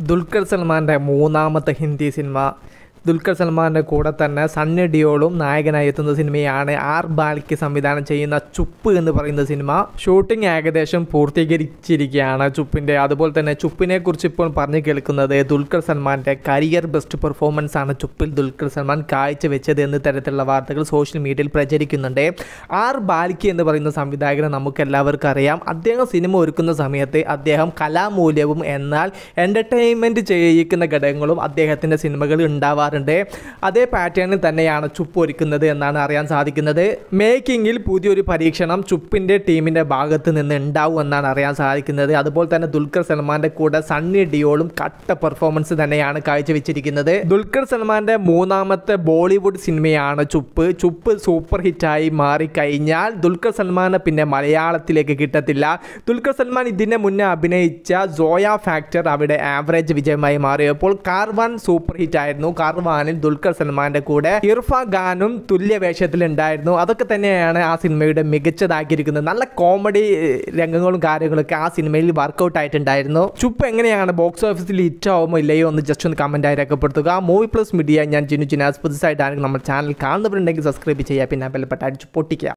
ദുൽഖർ സൽമാൻ്റെ മൂന്നാമത്തെ ഹിന്ദി സിനിമ ദുൽഖർ സൽമാൻ്റെ കൂടെ തന്നെ സണ്ണി ഡിയോളും നായകനായി എത്തുന്ന സിനിമയാണ് ആർ ബാലിക്ക് സംവിധാനം ചെയ്യുന്ന ചുപ്പ് എന്ന് പറയുന്ന സിനിമ ഷൂട്ടിംഗ് ഏകദേശം പൂർത്തീകരിച്ചിരിക്കുകയാണ് ചുപ്പിൻ്റെ അതുപോലെ തന്നെ ചുപ്പിനെ കുറിച്ച് ഇപ്പോൾ പറഞ്ഞു കേൾക്കുന്നത് ദുൽഖർ സൽമാൻ്റെ കരിയർ ബെസ്റ്റ് പെർഫോമൻസ് ആണ് ചുപ്പിൽ ദുൽഖർ സൽമാൻ കാഴ്ചവെച്ചത് എന്ന തരത്തിലുള്ള വാർത്തകൾ സോഷ്യൽ മീഡിയയിൽ പ്രചരിക്കുന്നുണ്ട് ആർ ബാലിക്ക് എന്ന് പറയുന്ന സംവിധായകനെ നമുക്ക് എല്ലാവർക്കും അറിയാം അദ്ദേഹം സിനിമ ഒരുക്കുന്ന സമയത്ത് അദ്ദേഹം കലാമൂല്യവും എന്നാൽ എൻ്റർടൈൻമെൻറ്റ് ചെയ്യിക്കുന്ന ഘടകങ്ങളും അദ്ദേഹത്തിൻ്റെ സിനിമകളിൽ ഉണ്ടാവാറുണ്ട് അതേ പാറ്റേണിൽ തന്നെയാണ് ചുപ്പ് ഒരുക്കുന്നത് എന്നാണ് അറിയാൻ സാധിക്കുന്നത് മേക്കിങ്ങിൽ പുതിയൊരു പരീക്ഷണം ചുപ്പിൻ്റെ ടീമിൻ്റെ ഭാഗത്ത് നിന്ന് ഉണ്ടാവും എന്നാണ് അറിയാൻ സാധിക്കുന്നത് അതുപോലെ തന്നെ ദുൽഖർ സൽമാൻ്റെ കൂടെ സണ്ണി ഡിയോളും കട്ട പെർഫോമൻസ് തന്നെയാണ് കാഴ്ചവെച്ചിരിക്കുന്നത് ദുൽഖർ സൽമാൻ്റെ മൂന്നാമത്തെ ബോളിവുഡ് സിനിമയാണ് ചുപ്പ് ചുപ്പ് സൂപ്പർ ഹിറ്റായി മാറിക്കഴിഞ്ഞാൽ ദുൽഖർ സൽമാനെ പിന്നെ മലയാളത്തിലേക്ക് കിട്ടത്തില്ല ദുൽഖർ സൽമാൻ ഇതിന് മുന്നേ അഭിനയിച്ച സോയ ഫാക്ടർ അവിടെ ആവറേജ് വിജയമായി മാറിയപ്പോൾ കാർവാൻ സൂപ്പർ ഹിറ്റ് ആയിരുന്നു കാർവാനിൽ ദുൽഖർ സൽമാന്റെ കൂടെ ഇർഫ ഖാനും തുല്യ വേഷത്തിലുണ്ടായിരുന്നു അതൊക്കെ തന്നെയാണ് ആ സിനിമയുടെ മികച്ചതാക്കിയിരിക്കുന്നത് നല്ല കോമഡി രംഗങ്ങളും കാര്യങ്ങളൊക്കെ ആ സിനിമയിൽ വർക്കൗട്ട് ആയിട്ടുണ്ടായിരുന്നു ചുപ്പ് എങ്ങനെയാണ് ബോക്സ് ഓഫീസിൽ ഹിറ്റ് ആവുമോ ഇല്ലയോ എന്ന് ജസ്റ്റ് ഒന്ന് കമന്റ് ആയി രേഖപ്പെടുത്തുക മൂവി പ്ലസ് മീഡിയ ഞാൻ ജിനു ജിനാസ് പുതുസായിട്ടാണെങ്കിൽ നമ്മുടെ ചാനൽ കാണുന്നവരുണ്ടെങ്കിൽ സബ്സ്ക്രൈബ് ചെയ്യുക പിന്നെ ബെല്ലപ്പെട്ട അടിച്ച് പൊട്ടിക്കുക